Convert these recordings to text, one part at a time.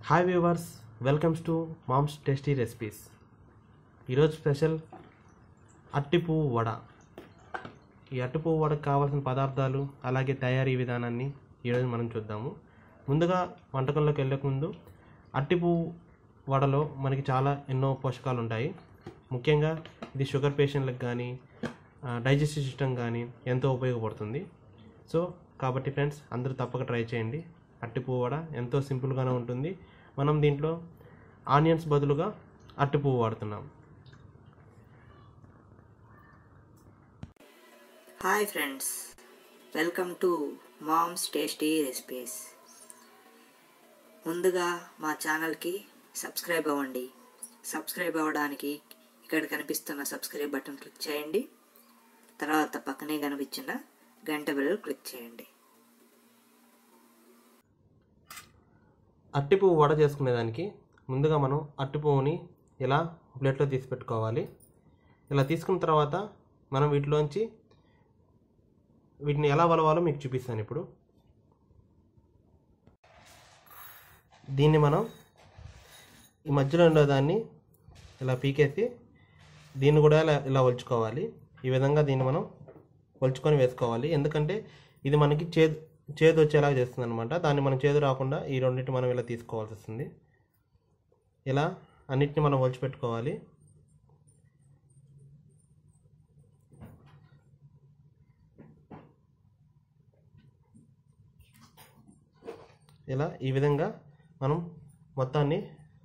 hi viewers welcomes to mom's tasty recipes ఈరోజు special అట్టి పువ్వు వడ ఈ అట్టి పువ్వు వడకు కావాల్సిన పదార్థాలు అలాగే తయారీ విధానాన్ని ఈరోజు మనం చూద్దాము ముందుగా వంటకంలోకి వెళ్ళక ముందు అట్టి పువ్వు వడలో మనకి చాలా ఎన్నో పోషకాలు ఉంటాయి ముఖ్యంగా ఇది షుగర్ పేషెంట్లకు కానీ డైజెస్టివ్ సిస్టమ్ కానీ ఎంతో ఉపయోగపడుతుంది సో కాబట్టి ఫ్రెండ్స్ అందరూ తప్పక ట్రై చేయండి అట్టి పువ్వు వడ ఎంతో సింపుల్గానే ఉంటుంది మనం దీంట్లో ఆనియన్స్ బదులుగా అట్టి పువ్వు వాడుతున్నాం hi friends welcome to mom's tasty recipes ముందుగా మా ఛానల్కి సబ్స్క్రైబ్ అవ్వండి సబ్స్క్రైబ్ అవ్వడానికి ఇక్కడ కనిపిస్తున్న సబ్స్క్రైబ్ బటన్ క్లిక్ చేయండి తర్వాత పక్కనే కనిపించిన గంట బెల్ క్లిక్ చేయండి అట్టి పువ్వు వడ చేసుకునేదానికి ముందుగా మనం అట్టి పువ్వుని ఇలా ప్లేట్లో తీసి పెట్టుకోవాలి ఇలా తీసుకున్న తర్వాత మనం వీటిలోంచి వీటిని ఎలా వలవాలో మీకు చూపిస్తాను ఇప్పుడు దీన్ని మనం ఈ మధ్యలో ఉండేదాన్ని ఇలా పీకేసి దీన్ని కూడా ఇలా ఇలా ఒలుచుకోవాలి ఈ విధంగా దీన్ని మనం ఒలుచుకొని వేసుకోవాలి ఎందుకంటే ఇది మనకి చేదు చేదు వచ్చేలాగా చేస్తుంది అనమాట దాన్ని మనం చేదు రాకుండా ఈ రెండింటి మనం ఇలా తీసుకోవాల్సి వస్తుంది ఇలా అన్నిటిని మనం ఒలిచిపెట్టుకోవాలి ఇలా ఈ విధంగా మనం మొత్తాన్ని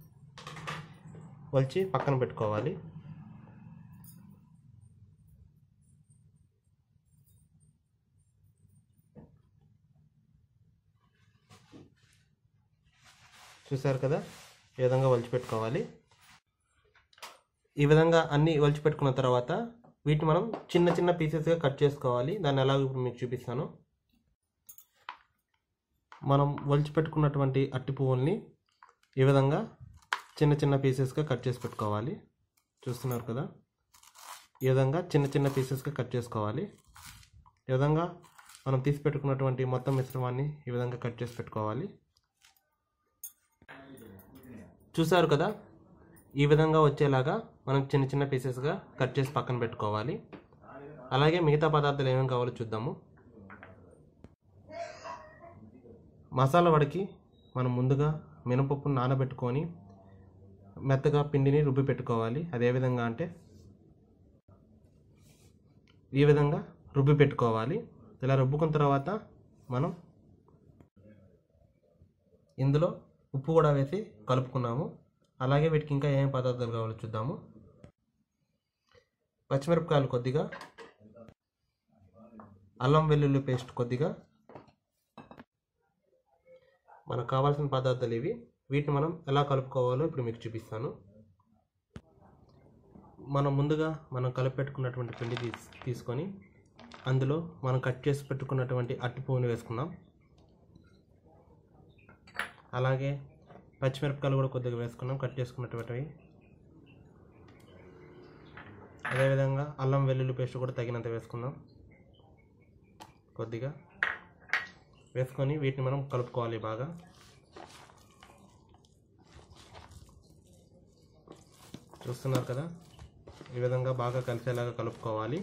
ఒలిచి పక్కన పెట్టుకోవాలి చూసారు కదా ఈ విధంగా ఒలిచిపెట్టుకోవాలి ఈ విధంగా అన్నీ ఒలిచిపెట్టుకున్న తర్వాత వీటిని మనం చిన్న చిన్న పీసెస్గా కట్ చేసుకోవాలి దాన్ని ఎలాగో ఇప్పుడు మీకు చూపిస్తాను మనం ఒలిచిపెట్టుకున్నటువంటి అట్టి పువ్వుల్ని ఈ విధంగా చిన్న చిన్న పీసెస్గా కట్ చేసి పెట్టుకోవాలి చూస్తున్నారు కదా ఈ విధంగా చిన్న చిన్న పీసెస్గా కట్ చేసుకోవాలి ఈ విధంగా మనం తీసి పెట్టుకున్నటువంటి మొత్తం మిశ్రమాన్ని ఈ విధంగా కట్ చేసి పెట్టుకోవాలి చూసారు కదా ఈ విధంగా వచ్చేలాగా మనం చిన్న చిన్న పీసెస్గా కట్ చేసి పక్కన పెట్టుకోవాలి అలాగే మిగతా పదార్థాలు ఏమేమి కావాలో చూద్దాము మసాలా వడకి మనం ముందుగా మినపప్పు నానబెట్టుకొని మెత్తగా పిండిని రుబ్బి పెట్టుకోవాలి అదే విధంగా అంటే ఈ విధంగా రుబ్బి పెట్టుకోవాలి ఇలా రుబ్బుకున్న తర్వాత మనం ఇందులో ఉప్పు కూడా వేసి కలుపుకున్నాము అలాగే వీటికి ఇంకా ఏం పదార్థాలు కావాలో చూద్దాము పచ్చిమిరపకాయలు కొద్దిగా అల్లం వెల్లుల్లి పేస్ట్ కొద్దిగా మనకు కావాల్సిన పదార్థాలు ఇవి వీటిని మనం ఎలా కలుపుకోవాలో ఇప్పుడు మీకు చూపిస్తాను మనం ముందుగా మనం కలిపి పెట్టుకున్నటువంటి పిండి తీస్ తీసుకొని అందులో మనం కట్ చేసి పెట్టుకున్నటువంటి అట్టి పువ్వుని వేసుకుందాం అలాగే పచ్చిమిరపకాయలు కూడా కొద్దిగా వేసుకున్నాం కట్ చేసుకున్నటువంటివి అదేవిధంగా అల్లం వెల్లుల్లి పేస్ట్ కూడా తగినంత వేసుకుందాం కొద్దిగా వేసుకొని వీటిని మనం కలుపుకోవాలి బాగా చూస్తున్నారు కదా ఈ విధంగా బాగా కలిసేలాగా కలుపుకోవాలి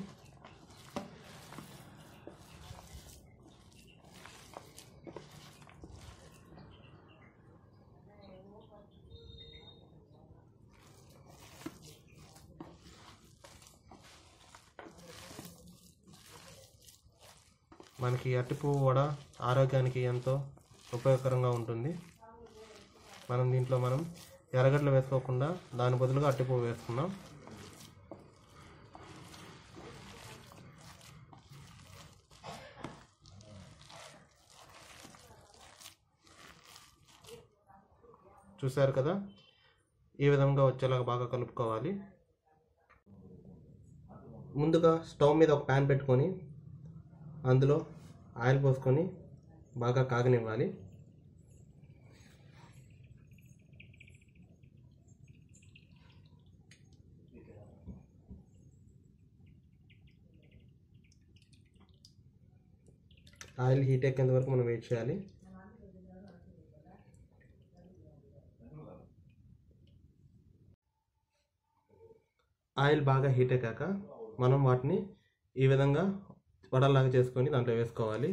మనకి అట్టిపువ్వు వడ ఆరోగ్యానికి ఎంతో ఉపయోగకరంగా ఉంటుంది మనం దీంట్లో మనం ఎర్రగడ్డలు వేసుకోకుండా దాని బదులుగా అట్టిపువ్వు వేసుకున్నాం చూశారు కదా ఈ విధంగా వచ్చేలాగా బాగా కలుపుకోవాలి ముందుగా స్టవ్ మీద ఒక ప్యాన్ పెట్టుకొని అందులో ఆయిల్ పోసుకొని బాగా కాగనివ్వాలి ఆయిల్ హీట్ ఎక్కేంత వరకు మనం వెయిట్ చేయాలి ఆయిల్ బాగా హీట్ ఎక్కాక మనం వాటిని ఈ విధంగా వడల్లాగా చేసుకొని దాంట్లో వేసుకోవాలి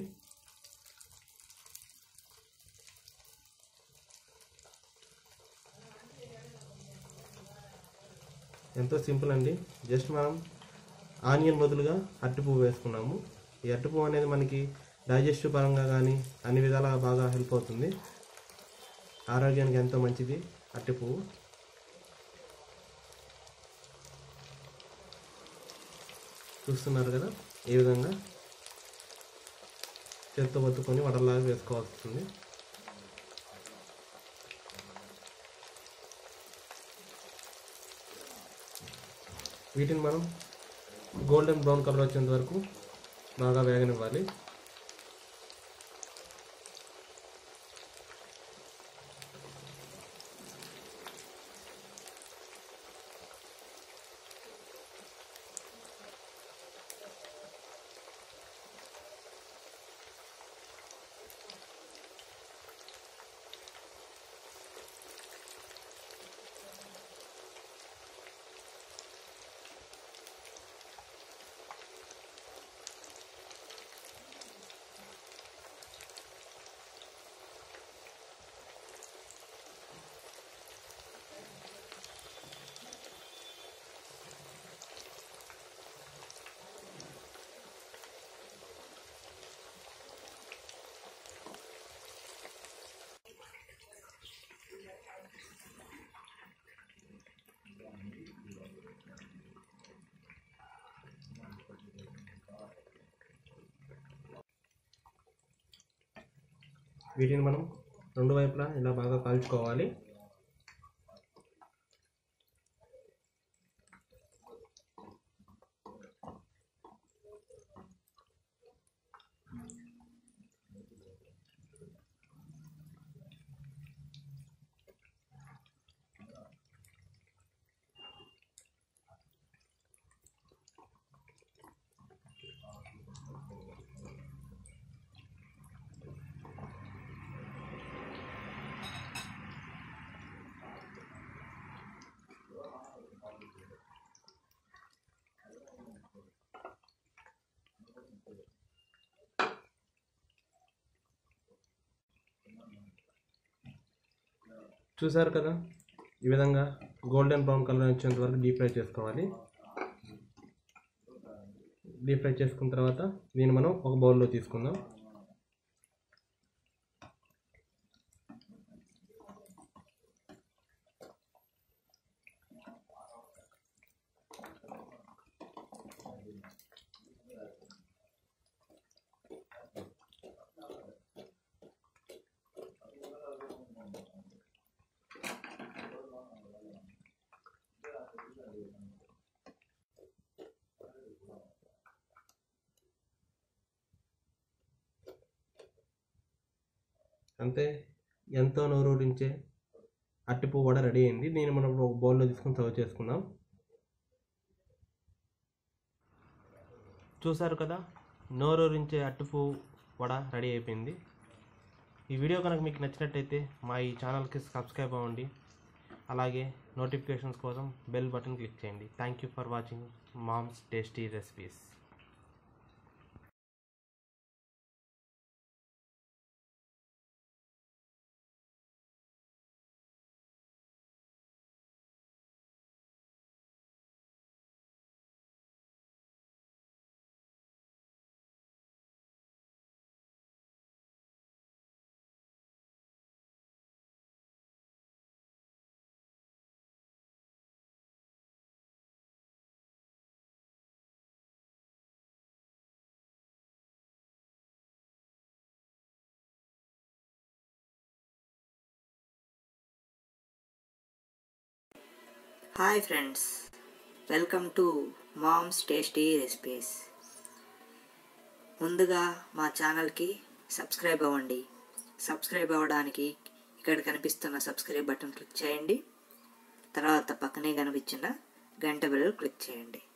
ఎంతో సింపుల్ అండి జస్ట్ మనం ఆనియన్ బదులుగా అరటిపువ్వు వేసుకున్నాము ఈ అరటిపువ్వు అనేది మనకి డైజెస్టివ్ పరంగా కానీ అన్ని విధాలుగా బాగా హెల్ప్ అవుతుంది ఆరోగ్యానికి ఎంతో మంచిది అరటిపువ్వు చూస్తున్నారు కదా ఈ విధంగా చేత్తో పట్టుకొని వడలాగా వేసుకోవాల్సి వస్తుంది వీటిని మనం గోల్డెన్ బ్రౌన్ కలర్ వచ్చేంత వరకు బాగా వేగనివ్వాలి వీటిని మనం రెండు వైపులా ఇలా బాగా కాల్చుకోవాలి చూసారు కదా ఈ విధంగా గోల్డెన్ బ్రౌన్ కలర్ వచ్చేంత వరకు డీప్ ఫ్రై చేసుకోవాలి డీప్ ఫ్రై చేసుకున్న తర్వాత దీన్ని మనం ఒక బౌల్లో తీసుకుందాం అంతే ఎంతో నోరూరించే అట్టిపువ్వు వడ రెడీ అయింది దీన్ని మనం ఒక బౌల్లో తీసుకొని సర్వ్ చేసుకుందాం చూసారు కదా నోరూరించే అట్టుపువ్వు వడ రెడీ అయిపోయింది ఈ వీడియో కనుక మీకు నచ్చినట్టయితే మా ఈ ఛానల్కి సబ్స్క్రైబ్ అవ్వండి అలాగే నోటిఫికేషన్స్ కోసం బెల్ బటన్ క్లిక్ చేయండి thank you for watching mom's tasty recipes hi friends welcome to mom's tasty recipes ముందుగా మా ఛానల్కి సబ్స్క్రైబ్ అవ్వండి సబ్స్క్రైబ్ అవ్వడానికి ఇక్కడ కనిపిస్తున్న సబ్స్క్రైబ్ బటన్ క్లిక్ చేయండి తర్వాత పక్కనే కనిపించిన గంట బెల్ క్లిక్ చేయండి